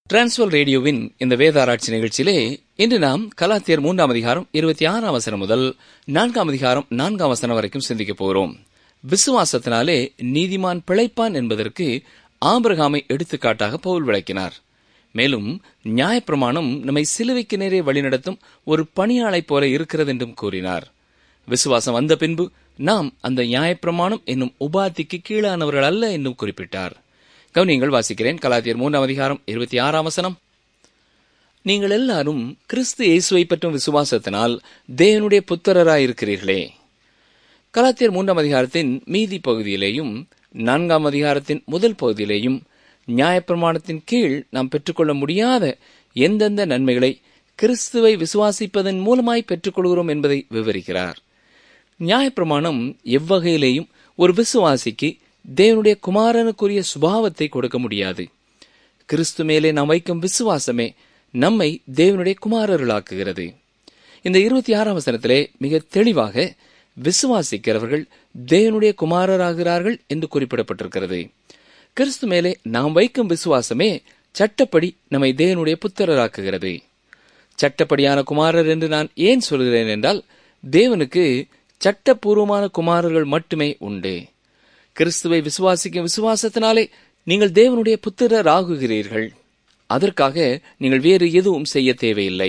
transfer ரேடியோவின் இந்த வேத ஆராய்ச்சி நிகழ்ச்சியிலே இன்று நாம் கலாத்தியர் மூன்றாம் அதிகாரம் இருபத்தி ஆறாம் வசனம் முதல் நான்காம் அதிகாரம் நான்காம் வசனம் வரைக்கும் சிந்திக்கப் போகிறோம் விசுவாசத்தினாலே நீதிமான் பிழைப்பான் என்பதற்கு ஆபிரகாமை எடுத்துக்காட்டாக பவுல் விளக்கினார் மேலும் நியாயப்பிரமாணம் நம்மை சிலுவைக்கு நேரே வழிநடத்தும் ஒரு பணியாளைப் போல இருக்கிறது என்றும் கூறினார் விசுவாசம் வந்த பின்பு நாம் அந்த நியாயப்பிரமாணம் என்னும் உபாதிக்கு கீழானவர்கள் அல்ல என்றும் குறிப்பிட்டார் கவனியங்கள் வாசிக்கிறேன் கலாத்தியர் மூன்றாம் அதிகாரம் இருபத்தி ஆறாம் வசனம் நீங்கள் எல்லாரும் கிறிஸ்து இயேசுவை பற்றும் விசுவாசத்தினால் தேவனுடைய புத்திரராயிருக்கிறீர்களே கலாத்தியர் மூன்றாம் அதிகாரத்தின் மீதி பகுதியிலேயும் நான்காம் அதிகாரத்தின் முதல் பகுதியிலேயும் நியாயப்பிரமாணத்தின் கீழ் நாம் பெற்றுக்கொள்ள முடியாத எந்தெந்த நன்மைகளை கிறிஸ்துவை விசுவாசிப்பதன் மூலமாய் பெற்றுக்கொள்கிறோம் என்பதை விவரிக்கிறார் நியாயப்பிரமாணம் எவ்வகையிலேயும் ஒரு விசுவாசிக்கு தேவனுடைய குமாரனுக்குரிய சுபாவத்தை கொடுக்க முடியாது கிறிஸ்து மேலே நாம் வைக்கும் விசுவாசமே நம்மை தேவனுடைய குமாரர்களாக்குகிறது இந்த இருபத்தி ஆறாம் வசனத்திலே மிக தெளிவாக விசுவாசிக்கிறவர்கள் தேவனுடைய குமாரராகிறார்கள் என்று குறிப்பிடப்பட்டிருக்கிறது கிறிஸ்து மேலே நாம் வைக்கும் விசுவாசமே சட்டப்படி நம்மை தேவனுடைய புத்திரராக்குகிறது சட்டப்படியான குமாரர் என்று நான் ஏன் சொல்கிறேன் என்றால் தேவனுக்கு சட்டப்பூர்வமான குமாரர்கள் மட்டுமே உண்டு கிறிஸ்துவை விசுவாசிக்கும் விசுவாசத்தினாலே நீங்கள் தேவனுடைய புத்திரர் ஆகுகிறீர்கள் அதற்காக நீங்கள் வேறு எதுவும் செய்ய தேவையில்லை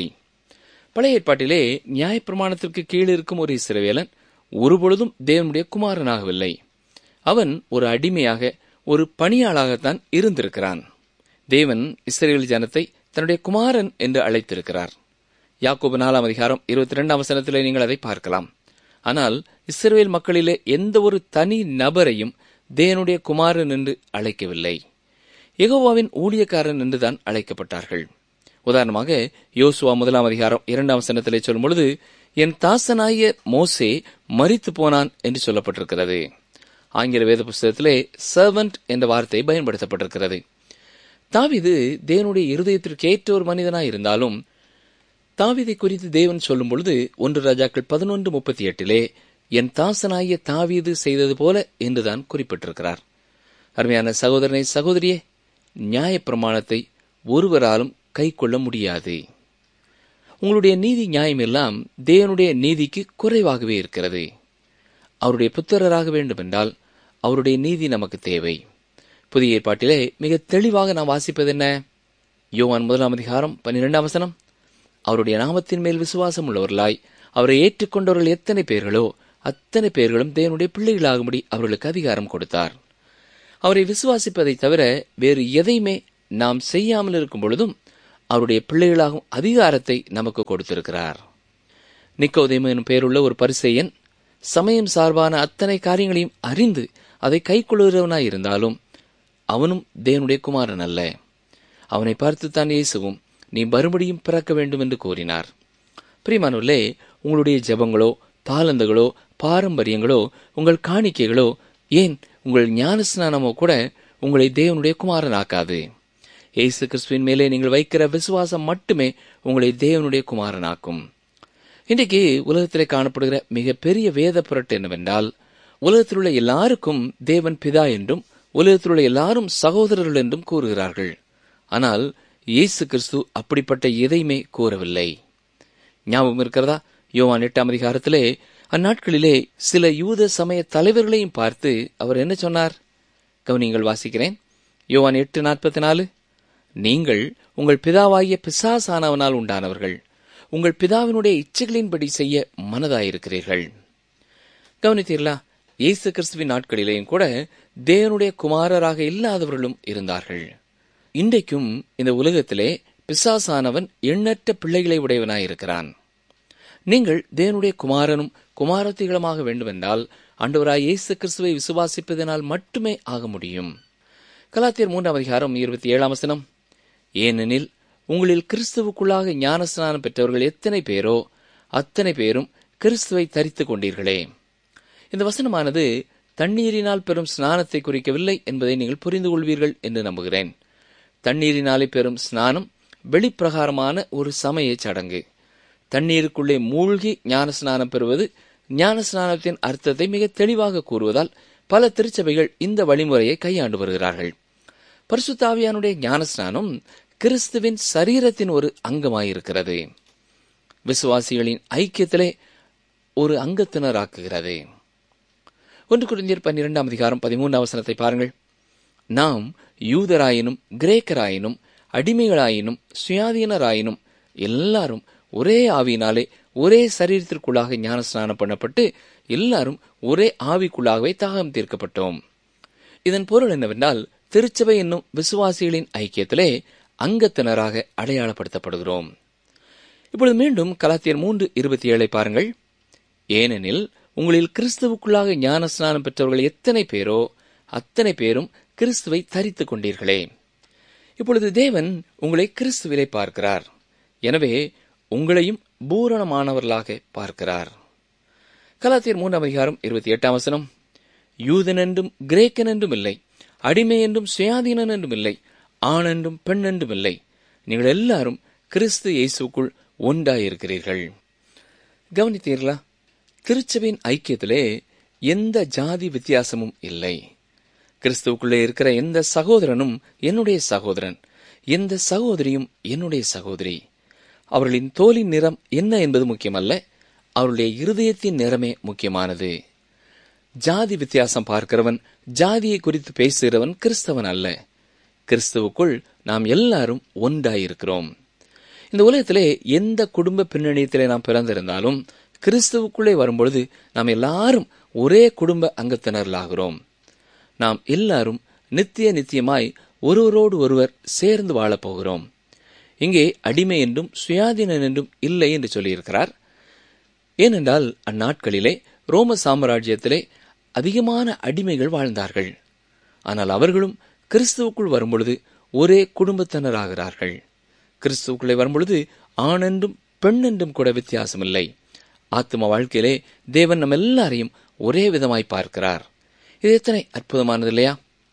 பழைய ஏற்பாட்டிலே நியாயப்பிரமாணத்திற்கு கீழ் இருக்கும் ஒரு இஸ்ரவேலன் ஒருபொழுதும் தேவனுடைய குமாரனாகவில்லை அவன் ஒரு அடிமையாக ஒரு பணியாளாகத்தான் இருந்திருக்கிறான் தேவன் இஸ்ரேல் ஜனத்தை தன்னுடைய குமாரன் என்று அழைத்திருக்கிறார் யாக்கோபு நாலாம் அதிகாரம் இருபத்தி ரெண்டாம் வசனத்திலே நீங்கள் அதை பார்க்கலாம் ஆனால் இஸ்ரேல் மக்களிலே எந்த ஒரு தனி நபரையும் தேவனுடைய குமாரன் என்று அழைக்கவில்லை எகோவாவின் ஊழியக்காரன் என்றுதான் அழைக்கப்பட்டார்கள் உதாரணமாக யோசுவா முதலாம் அதிகாரம் இரண்டாம் வசனத்திலே சொல்லும் பொழுது என் தாசனாய மோசே மறித்து போனான் என்று சொல்லப்பட்டிருக்கிறது ஆங்கில வேத புஸ்தகத்திலே சர்வன்ட் என்ற வார்த்தை பயன்படுத்தப்பட்டிருக்கிறது தாவிது தேவனுடைய இருதயத்திற்கு ஏற்ற ஒரு மனிதனாய் இருந்தாலும் தாவிதை குறித்து தேவன் சொல்லும் பொழுது ஒன்று ராஜாக்கள் பதினொன்று முப்பத்தி எட்டிலே என் தாசனாகிய தாவீது செய்தது போல என்றுதான் குறிப்பிட்டிருக்கிறார் அருமையான சகோதரனை சகோதரியே நியாயப்பிரமாணத்தை ஒருவராலும் கை கொள்ள முடியாது உங்களுடைய நீதி நியாயம் எல்லாம் தேவனுடைய நீதிக்கு குறைவாகவே இருக்கிறது அவருடைய புத்திரராக வேண்டுமென்றால் அவருடைய நீதி நமக்கு தேவை புதிய ஏற்பாட்டிலே மிக தெளிவாக நாம் வாசிப்பது என்ன யோவான் முதலாம் அதிகாரம் பன்னிரெண்டாம் வசனம் அவருடைய நாமத்தின் மேல் விசுவாசம் உள்ளவர்களாய் அவரை ஏற்றுக்கொண்டவர்கள் எத்தனை பேர்களோ அத்தனை பேர்களும் தேவனுடைய பிள்ளைகளாகும்படி அவர்களுக்கு அதிகாரம் கொடுத்தார் அவரை விசுவாசிப்பதை தவிர வேறு எதையுமே நாம் செய்யாமல் இருக்கும் பொழுதும் அவருடைய பிள்ளைகளாகும் அதிகாரத்தை நமக்கு கொடுத்திருக்கிறார் நிக்கோதேமு எனும் பெயருள்ள ஒரு பரிசெயன் சமயம் சார்பான அத்தனை காரியங்களையும் அறிந்து அதை கைக்கொள்கிறவனாய் இருந்தாலும் அவனும் தேவனுடைய குமாரன் அல்ல அவனை பார்த்துத்தான் இயேசுவும் நீ மறுபடியும் பிறக்க வேண்டும் என்று கூறினார் பிரிமானுள்ளே உங்களுடைய ஜெபங்களோ தாளந்துகளோ பாரம்பரியங்களோ உங்கள் காணிக்கைகளோ ஏன் உங்கள் ஞானஸ்நானமோ கூட உங்களை தேவனுடைய குமாரனாக்காது இயேசு கிறிஸ்துவின் மேலே நீங்கள் வைக்கிற விசுவாசம் மட்டுமே உங்களை தேவனுடைய குமாரனாக்கும் இன்றைக்கு உலகத்திலே காணப்படுகிற மிகப்பெரிய வேத புரட்டு என்னவென்றால் உலகத்தில் உள்ள எல்லாருக்கும் தேவன் பிதா என்றும் உலகத்தில் உள்ள எல்லாரும் சகோதரர்கள் என்றும் கூறுகிறார்கள் ஆனால் இயேசு கிறிஸ்து அப்படிப்பட்ட எதையுமே கூறவில்லை ஞாபகம் இருக்கிறதா யோவான் எட்டாம் அதிகாரத்திலே அந்நாட்களிலே சில யூத சமய தலைவர்களையும் பார்த்து அவர் என்ன சொன்னார் கவனிங்கள் வாசிக்கிறேன் யோவான் எட்டு நாற்பத்தி நாலு நீங்கள் உங்கள் பிதாவாகிய பிசாசானவனால் உண்டானவர்கள் உங்கள் பிதாவினுடைய இச்சைகளின்படி செய்ய மனதாயிருக்கிறீர்கள் கவனித்தீர்களா இயேசு கிறிஸ்துவின் நாட்களிலேயும் கூட தேவனுடைய குமாரராக இல்லாதவர்களும் இருந்தார்கள் இன்றைக்கும் இந்த உலகத்திலே பிசாசானவன் எண்ணற்ற பிள்ளைகளை உடையவனாயிருக்கிறான் நீங்கள் தேவனுடைய குமாரனும் குமாரத்திகளுமாக வேண்டுமென்றால் ஆண்டவராய் இயேசு கிறிஸ்துவை விசுவாசிப்பதனால் மட்டுமே ஆக முடியும் கலாத்தியர் மூன்றாம் அதிகாரம் இருபத்தி ஏழாம் வசனம் ஏனெனில் உங்களில் கிறிஸ்துவுக்குள்ளாக ஞானஸ்நானம் பெற்றவர்கள் எத்தனை பேரோ அத்தனை பேரும் கிறிஸ்துவை தரித்துக் கொண்டீர்களே இந்த வசனமானது தண்ணீரினால் பெறும் ஸ்நானத்தை குறிக்கவில்லை என்பதை நீங்கள் புரிந்து கொள்வீர்கள் என்று நம்புகிறேன் தண்ணீரினாலே பெறும் ஸ்நானம் வெளிப்பிரகாரமான ஒரு சமய சடங்கு தண்ணீருக்குள்ளே மூழ்கி ஞான ஸ்நானம் பெறுவது ஞான ஸ்நானத்தின் அர்த்தத்தை மிக தெளிவாக கூறுவதால் பல திருச்சபைகள் இந்த வழிமுறையை கையாண்டு வருகிறார்கள் பரிசுத்தாவியானுடைய ஞானஸ்நானம் கிறிஸ்துவின் சரீரத்தின் ஒரு அங்கமாயிருக்கிறது விசுவாசிகளின் ஐக்கியத்திலே ஒரு அங்கத்தினராக்குகிறது ஒன்று குருந்தியர் பன்னிரெண்டாம் அதிகாரம் பதிமூன்றாம் வசனத்தை பாருங்கள் நாம் யூதராயினும் கிரேக்கராயினும் அடிமைகளாயினும் சுயாதீனராயினும் எல்லாரும் ஒரே ஆவியினாலே ஒரே சரீரத்திற்குள்ளாக ஞானஸ்நானம் பண்ணப்பட்டு எல்லாரும் ஒரே ஆவிக்குள்ளாகவே தாகம் தீர்க்கப்பட்டோம் இதன் பொருள் என்னவென்றால் திருச்சபை என்னும் விசுவாசிகளின் ஐக்கியத்திலே அங்கத்தினராக அடையாளப்படுத்தப்படுகிறோம் இப்பொழுது மீண்டும் கலாத்தியர் மூன்று இருபத்தி ஏழை பாருங்கள் ஏனெனில் உங்களில் கிறிஸ்துவுக்குள்ளாக ஞான ஸ்நானம் பெற்றவர்கள் எத்தனை பேரோ அத்தனை பேரும் கிறிஸ்துவை தரித்துக் கொண்டீர்களே இப்பொழுது தேவன் உங்களை கிறிஸ்துவிலே பார்க்கிறார் எனவே உங்களையும் பூரணமானவர்களாக பார்க்கிறார் கலாத்தியர் மூன்றாம் அதிகாரம் இருபத்தி எட்டாம் வசனம் யூதன் என்றும் கிரேக்கன் என்றும் இல்லை அடிமை என்றும் சுயாதீனன் என்றும் இல்லை ஆண் என்றும் பெண் என்றும் இல்லை நீங்கள் எல்லாரும் கிறிஸ்து இயேசுக்குள் ஒன்றாயிருக்கிறீர்கள் கவனித்தீர்களா திருச்சபையின் ஐக்கியத்திலே எந்த ஜாதி வித்தியாசமும் இல்லை கிறிஸ்துவுக்குள்ளே இருக்கிற எந்த சகோதரனும் என்னுடைய சகோதரன் எந்த சகோதரியும் என்னுடைய சகோதரி அவர்களின் தோலின் நிறம் என்ன என்பது முக்கியமல்ல அவருடைய இருதயத்தின் நிறமே முக்கியமானது ஜாதி வித்தியாசம் பார்க்கிறவன் ஜாதியை குறித்து பேசுகிறவன் கிறிஸ்தவன் அல்ல கிறிஸ்துவுக்குள் நாம் எல்லாரும் ஒன்றாயிருக்கிறோம் இந்த உலகத்திலே எந்த குடும்ப பின்னணியத்திலே நாம் பிறந்திருந்தாலும் கிறிஸ்துவுக்குள்ளே வரும்பொழுது நாம் எல்லாரும் ஒரே குடும்ப அங்கத்தினர்களாகிறோம் நாம் எல்லாரும் நித்திய நித்தியமாய் ஒருவரோடு ஒருவர் சேர்ந்து வாழப் போகிறோம் இங்கே அடிமை என்றும் சுயாதீனன் என்றும் இல்லை என்று சொல்லியிருக்கிறார் ஏனென்றால் அந்நாட்களிலே ரோம சாம்ராஜ்யத்திலே அதிகமான அடிமைகள் வாழ்ந்தார்கள் ஆனால் அவர்களும் கிறிஸ்துவுக்குள் வரும்பொழுது ஒரே குடும்பத்தினராகிறார்கள் கிறிஸ்துவுக்குள்ளே வரும்பொழுது ஆண் என்றும் பெண் என்றும் கூட வித்தியாசமில்லை ஆத்ம வாழ்க்கையிலே தேவன் நம்ம எல்லாரையும் ஒரே விதமாய் பார்க்கிறார் இது எத்தனை அற்புதமானது இல்லையா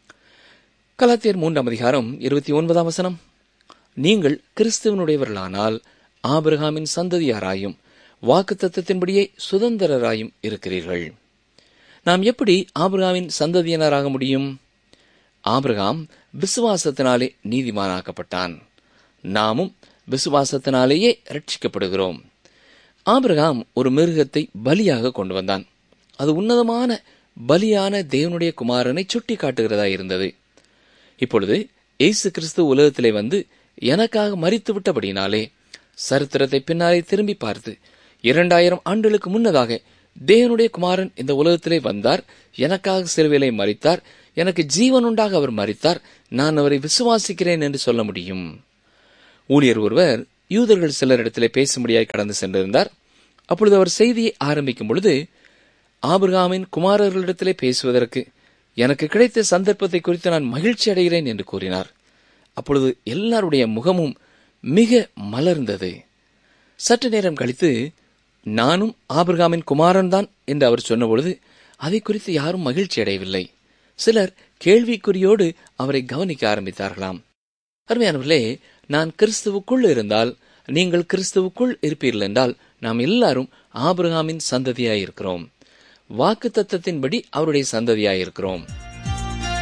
கலாத்தியர் மூன்றாம் அதிகாரம் இருபத்தி ஒன்பதாம் வசனம் நீங்கள் கிறிஸ்துவனுடையவர்களானால் ஆபிரகாமின் சந்ததியாராயும் வாக்கு தத்துவத்தின்படியே சுதந்திரராயும் இருக்கிறீர்கள் நாம் எப்படி ஆபிரகாமின் சந்ததியினராக முடியும் ஆபிரகாம் விசுவாசத்தினாலே நீதிமானாக்கப்பட்டான் நாமும் விசுவாசத்தினாலேயே ரட்சிக்கப்படுகிறோம் ஆபிரகாம் ஒரு மிருகத்தை பலியாக கொண்டு வந்தான் அது உன்னதமான பலியான தேவனுடைய குமாரனை சுட்டி காட்டுகிறதா இருந்தது இப்பொழுது இயேசு கிறிஸ்து உலகத்திலே வந்து எனக்காக மறித்து விட்டபடினாலே சரித்திரத்தை பின்னாலே திரும்பி பார்த்து இரண்டாயிரம் ஆண்டுகளுக்கு முன்னதாக தேவனுடைய குமாரன் இந்த உலகத்திலே வந்தார் எனக்காக சிலுவையிலே மறித்தார் எனக்கு ஜீவன் உண்டாக அவர் மறித்தார் நான் அவரை விசுவாசிக்கிறேன் என்று சொல்ல முடியும் ஊழியர் ஒருவர் யூதர்கள் சிலரிடத்திலே பேசும்படியாய் கடந்து சென்றிருந்தார் அப்பொழுது அவர் செய்தியை ஆரம்பிக்கும் பொழுது ஆபிரகாமின் குமாரர்களிடத்திலே பேசுவதற்கு எனக்கு கிடைத்த சந்தர்ப்பத்தை குறித்து நான் மகிழ்ச்சி அடைகிறேன் என்று கூறினார் அப்பொழுது எல்லாருடைய முகமும் மிக மலர்ந்தது சற்று நேரம் கழித்து நானும் ஆபிரகாமின் குமாரன்தான் என்று அவர் சொன்னபொழுது அதை குறித்து யாரும் மகிழ்ச்சி அடையவில்லை சிலர் கேள்விக்குறியோடு அவரை கவனிக்க ஆரம்பித்தார்களாம் அருமையானவர்களே நான் கிறிஸ்துவுக்குள் இருந்தால் நீங்கள் கிறிஸ்துவுக்குள் இருப்பீர்கள் என்றால் நாம் எல்லாரும் ஆபிரகாமின் சந்ததியாயிருக்கிறோம் வாக்கு தத்தத்தின்படி அவருடைய சந்ததியாயிருக்கிறோம்